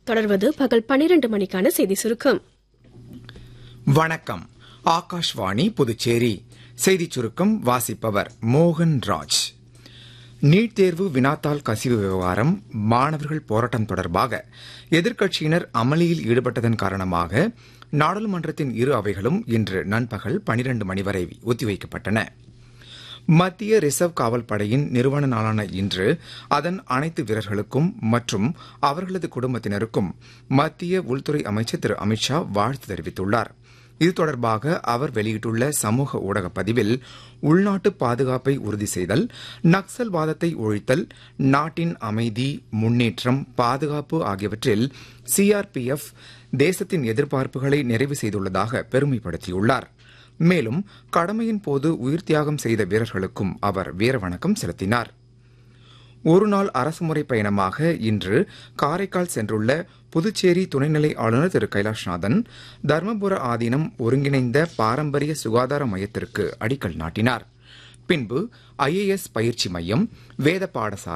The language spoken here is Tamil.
தொடர்வது பகல் பனிரெண்டு மணிக்கான செய்தி சுருக்கம் வணக்கம் ஆகாஷ்வாணி புதுச்சேரி செய்திச் சுருக்கம் வாசிப்பவர் மோகன் ராஜ் நீட் தேர்வு வினாத்தாள் கசிவு விவகாரம் மாணவர்கள் போராட்டம் தொடர்பாக எதிர்க்கட்சியினர் அமளியில் ஈடுபட்டதன் காரணமாக நாடாளுமன்றத்தின் இரு அவைகளும் இன்று நண்பகல் பனிரண்டு மணி வரை ஒத்திவைக்கப்பட்டன மத்திய ரிசர்வ் காவல் படையின் நிறுவன நாளான இன்று அதன் அனைத்து வீரர்களுக்கும் மற்றும் அவர்களது குடும்பத்தினருக்கும் மத்திய உள்துறை அமைச்சர் திரு அமித்ஷா வாழ்த்து தெரிவித்துள்ளார் இது தொடர்பாக அவர் வெளியிட்டுள்ள சமூக ஊடக பதிவில் உள்நாட்டு பாதுகாப்பை உறுதி செய்தல் நக்சல்வாதத்தை ஒழித்தல் நாட்டின் அமைதி முன்னேற்றம் பாதுகாப்பு ஆகியவற்றில் சிஆர்பிஎஃப் தேசத்தின் எதிர்பார்ப்புகளை நிறைவு செய்துள்ளதாக பெருமைப்படுத்தியுள்ளார் மேலும் கடமையின் போது உயிர் தியாகம் செய்த வீரர்களுக்கும் அவர் வீரவணக்கம் செலுத்தினார் ஒருநாள் அரசுமுறை பயணமாக இன்று காரைக்கால் சென்றுள்ள புதுச்சேரி துணைநிலை ஆளுநர் திரு கைலாஷ்நாதன் தர்மபுர ஆதீனம் ஒருங்கிணைந்த பாரம்பரிய சுகாதார மையத்திற்கு அடிக்கல் நாட்டினார் பின்பு ஐஏஎஸ் பயிற்சி மையம் வேத பாடசாலை